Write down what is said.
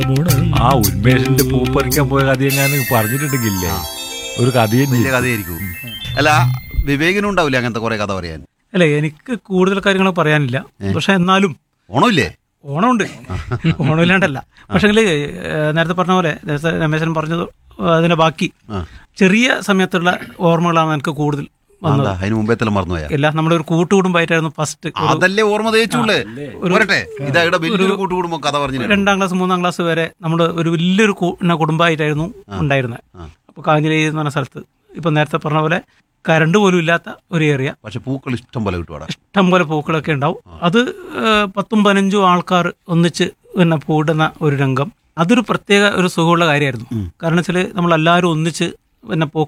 ആ ഉന്മേഷിന്റെ പൂ പറിക്കാൻ പോയ കഥ എങ്ങാനും പറഞ്ഞിട്ടുണ്ടെങ്കിലേ ഒരു കഥയും വലിയ കഥയായിരിക്കും അല്ല വിവേകിനും ഉണ്ടാവില്ലേ അങ്ങനത്തെ കുറെ കഥ പറയാൻ അല്ല എനിക്ക് കൂടുതൽ കാര്യങ്ങൾ പറയാനില്ല പക്ഷെ എന്നാലും ഓണമില്ലേ ഓണമുണ്ട് ഓണമില്ലാണ്ടല്ല പക്ഷെങ്കിൽ നേരത്തെ പറഞ്ഞ പോലെ നേരത്തെ രമേശൻ പറഞ്ഞത് അതിന്റെ ബാക്കി ആ. ചെറിയ സമയത്തുള്ള ഓർമ്മകളാണ് എനിക്ക് കൂടുതൽ വന്നത് എന്താ അതിന് മുമ്പേത്തെല്ലാം മറന്നുപോയാ എല്ലാം നമ്മുടെ ഒരു കൂട്ടുകുടുംബമായിട്ടായിരുന്നു ഫസ്റ്റ് അതല്ലേ ഓർമ്മ തേച്ചുള്ളേ പോരട്ടെ ഇതാ ഇവിടെ വലിയൊരു കൂട്ടുകുടുംബം കഥ പറഞ്ഞു രണ്ടാം ക്ലാസ് മൂന്നാം ക്ലാസ് വരെ നമ്മൾ ഒരു വലിയൊരു കു- പിന്നെ കുടുംബമായിട്ടായിരുന്നു ഉണ്ടായിരുന്നത് ആ. അപ്പോൾ കാഞ്ഞിലേരി എന്ന് പറഞ്ഞ സ്ഥലത്ത് ഇപ്പം നേരത്തെ പറഞ്ഞ പോലെ കരണ്ട് പോലും ഇല്ലാത്ത ഒരു ഏരിയ പക്ഷെ പൂക്കൾ ഇഷ്ടം പോലെ കിട്ടുവാടാ ഇഷ്ടം പോലെ പൂക്കളൊക്കെ ഉണ്ടാവും അത് ഏഹ്, പത്തും പതിനഞ്ചും ആൾക്കാർ ഒന്നിച്ച് പിന്നെ പൂടുന്ന ഒരു രംഗം അതൊരു പ്രത്യേക ഒരു സുഖമുള്ള കാര്യമായിരുന്നു കാരണം വെച്ചാൽ നമ്മളെല്ലാവരും ഒന്നിച്ച് പിന്നെ പൂക്കൾ